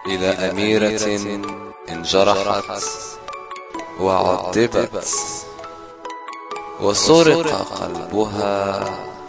إلى أميرة انجرحت وعذبت وسرق قلبها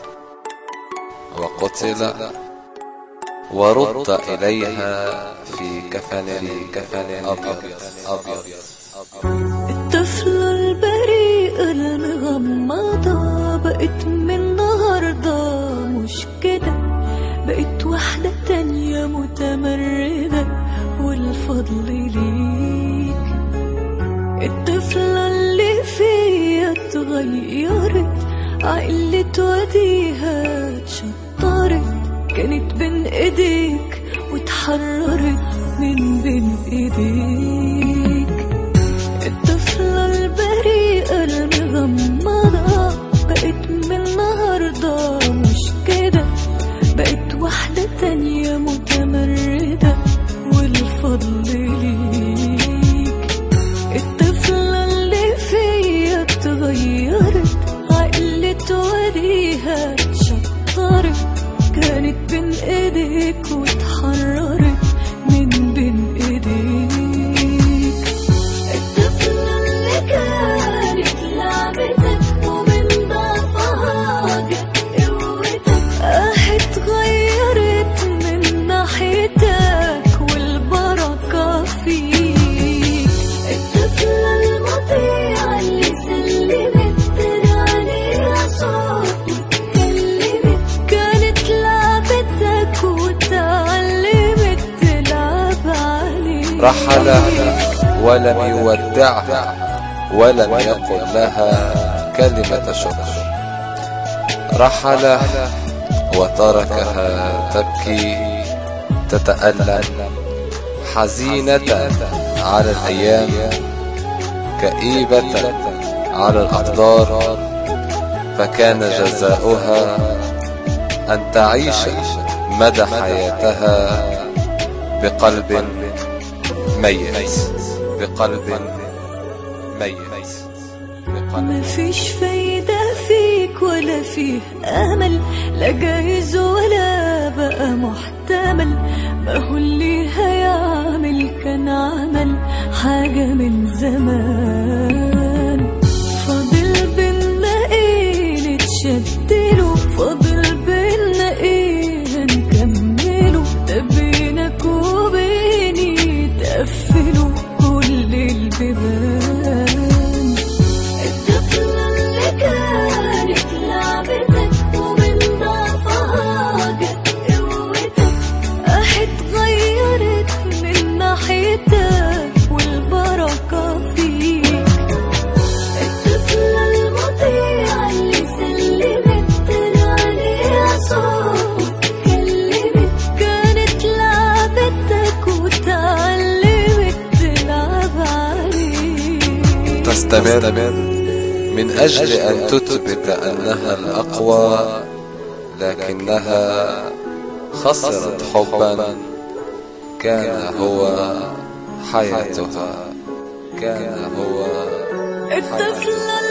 وقتل ورد إليها في كفن كفن أبيض أبيض الطفلة البريئة المغمضة بقت من النهاردة مش كده بقت واحدة تانية متمردة والفضل ليك الطفلة اللي فيا اتغيرت عقلة وديها اتشطرت كانت بين ايديك واتحررت من بين ايديك الطفلة البريئة المغمضة بقت من النهاردة مش كده بقت واحدة تانية متمردة والفضل ليك الطفلة اللي فيا اتغيرت عقلة وديها اتشطرت كانت بين ايديك واتحررت من بين ايديك الطفلة اللي كانت لعبتك ومن ضعفها جت قوتك اه اتغيرت من ناحيتك والبركة فيك الطفلة المطيعة اللي سلمت عليها صوت واتكلمت كانت لعبتك وتعلمت تلعب عليك رحل ولم يودعها ولم يقل لها كلمة شكر رحل وتركها تبكي تتألم حزينة على الأيام كئيبة على الأقدار فكان جزاؤها أن تعيش مدى حياتها بقلب ميت بقلب ميت بقلب مفيش فايدة فيك ولا فيه أمل لا جايز ولا بقى محتمل ما هو اللي هيعمل كان عمل حاجة من زمان فاضل بينا ايه نتشدله فاضل بينا ايه هنكمله ده بينك وبيني تقفلوا كل البيبان الطفلة اللي كانت لعبتك ومن ضعفها جت قوتك اه اتغيرت من ناحيتك والبركة فيك الطفلة المطيعة اللي سلمت عليها صوت واتكلمت كانت لعبتك وتعلمت تلعب عليك تستمر من أجل أن تثبت أنها الأقوى لكنها خسرت حبا كان هو حياتها كان هو الطفلة